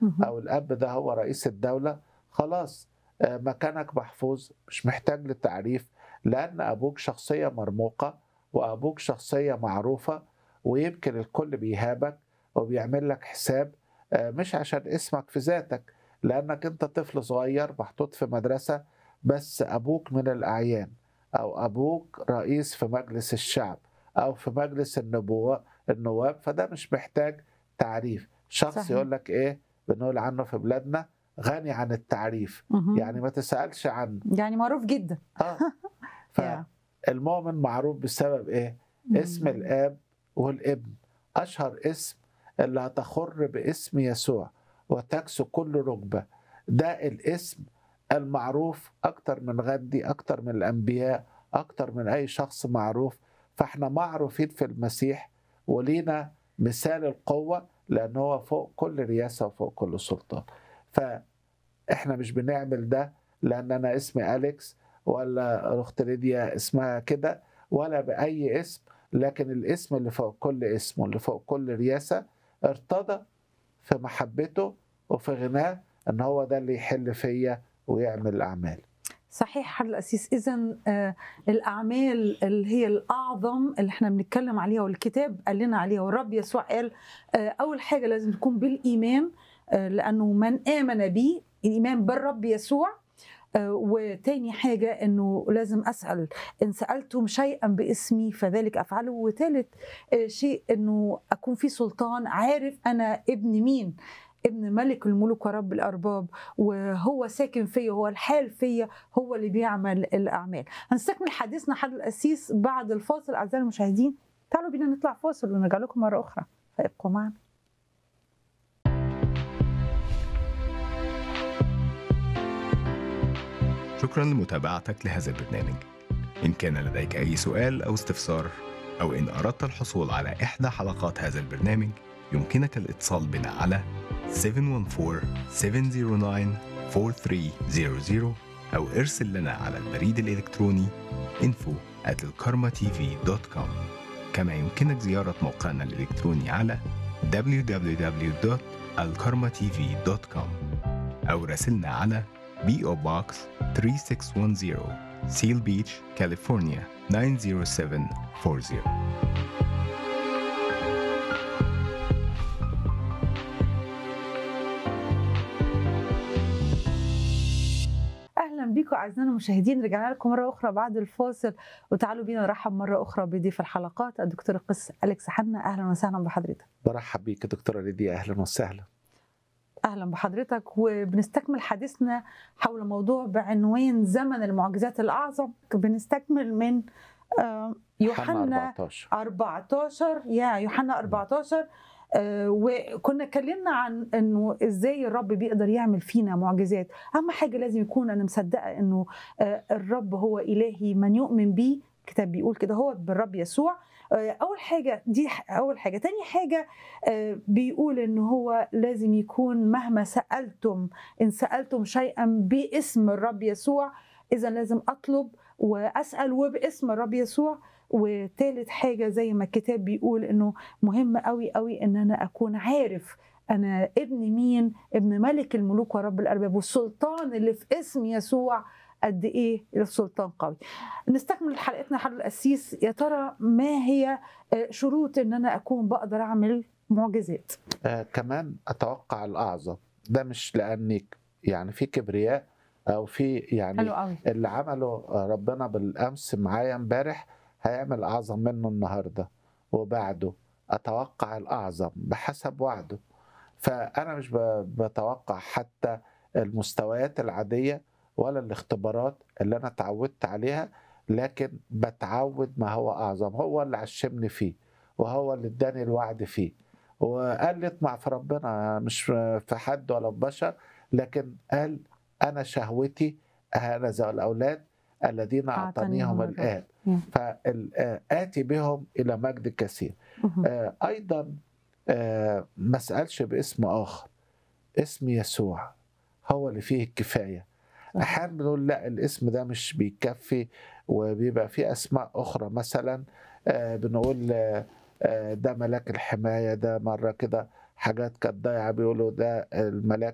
مهم. او الاب ده هو رئيس الدوله خلاص آه، مكانك محفوظ مش محتاج للتعريف لان ابوك شخصيه مرموقه وابوك شخصيه معروفه ويمكن الكل بيهابك وبيعمل لك حساب آه، مش عشان اسمك في ذاتك لانك انت طفل صغير محطوط في مدرسه بس ابوك من الاعيان او ابوك رئيس في مجلس الشعب او في مجلس النبوه النواب فده مش محتاج تعريف شخص صحيح. يقول لك ايه بنقول عنه في بلادنا غني عن التعريف مهم. يعني ما تسالش عنه يعني معروف جدا اه يا. فالمؤمن معروف بسبب ايه اسم مم. الاب والابن اشهر اسم اللي هتخر باسم يسوع وتكسو كل ركبه ده الاسم المعروف اكتر من غندي اكتر من الانبياء اكتر من اي شخص معروف فاحنا معروفين في المسيح ولينا مثال القوه لان هو فوق كل رياسه وفوق كل سلطان فاحنا مش بنعمل ده لان انا اسمي اليكس ولا اخت ليديا اسمها كده ولا باي اسم لكن الاسم اللي فوق كل اسم واللي فوق كل رياسه ارتضى في محبته وفي غناه ان هو ده اللي يحل فيا ويعمل الاعمال صحيح حل الأسيس إذا الأعمال اللي هي الأعظم اللي احنا بنتكلم عليها والكتاب قال لنا عليها والرب يسوع قال آه، أول حاجة لازم تكون بالإيمان آه، لأنه من آمن بي الإيمان بالرب يسوع آه، وتاني حاجة إنه لازم أسأل إن سألتم شيئا باسمي فذلك أفعله وتالت آه، شيء إنه أكون في سلطان عارف أنا ابن مين ابن ملك الملوك ورب الأرباب وهو ساكن فيا هو الحال فيا هو اللي بيعمل الأعمال هنستكمل حديثنا حل الأسيس بعد الفاصل أعزائي المشاهدين تعالوا بينا نطلع فاصل ونرجع لكم مرة أخرى فابقوا معنا شكرا لمتابعتك لهذا البرنامج إن كان لديك أي سؤال أو استفسار أو إن أردت الحصول على إحدى حلقات هذا البرنامج يمكنك الاتصال بنا على 714-709-4300 أو ارسل لنا على البريد الإلكتروني info at الكارما-tv.com كما يمكنك زيارة موقعنا الإلكتروني على www.alkarmatv.com أو راسلنا على PO Box 3610 Seal Beach, California 90740 اهلا بيكم اعزائنا المشاهدين رجعنا لكم مره اخرى بعد الفاصل وتعالوا بينا نرحب مره اخرى بضيف الحلقات الدكتور القس اليكس حنا اهلا وسهلا بحضرتك برحب بيك يا دكتوره ليديا اهلا وسهلا اهلا بحضرتك وبنستكمل حديثنا حول موضوع بعنوان زمن المعجزات الاعظم بنستكمل من آه، يوحنا 14 14 يا يوحنا 14 آه، وكنا اتكلمنا عن انه ازاي الرب بيقدر يعمل فينا معجزات اهم حاجه لازم يكون انا مصدقه انه آه، الرب هو الهي من يؤمن بيه الكتاب بيقول كده هو بالرب يسوع آه، اول حاجه دي ح- اول حاجه تاني حاجه آه، بيقول ان هو لازم يكون مهما سالتم ان سالتم شيئا باسم الرب يسوع اذا لازم اطلب واسال وباسم الرب يسوع وتالت حاجه زي ما الكتاب بيقول انه مهم قوي قوي ان انا اكون عارف انا ابن مين ابن ملك الملوك ورب الارباب والسلطان اللي في اسم يسوع قد ايه السلطان قوي نستكمل حلقتنا حل القسيس يا ترى ما هي آه، شروط ان انا اكون بقدر اعمل معجزات آه كمان اتوقع الاعظم ده مش لاني يعني في كبرياء او في يعني حلو قوي اللي عمله ربنا بالامس معايا امبارح هيعمل اعظم منه النهارده وبعده اتوقع الاعظم بحسب وعده فانا مش ب- بتوقع حتى المستويات العاديه ولا الاختبارات اللي انا اتعودت عليها لكن بتعود ما هو اعظم هو اللي عشمني فيه وهو اللي اداني الوعد فيه وقال لي اطمع في ربنا مش في حد ولا في بشر لكن قال انا شهوتي هذا الاولاد الذين اعطانيهم الرب. الاب مم. فآتي بهم إلى مجد كثير مهم. آه، أيضا آه، ما اسألش باسم آخر اسم يسوع هو اللي فيه الكفاية صح. أحيانا بنقول لا الاسم ده مش بيكفي وبيبقى فيه أسماء أخرى مثلا آه، بنقول آه، آه، ده ملاك الحماية ده مرة كده حاجات كانت ضايعه بيقولوا ده الملاك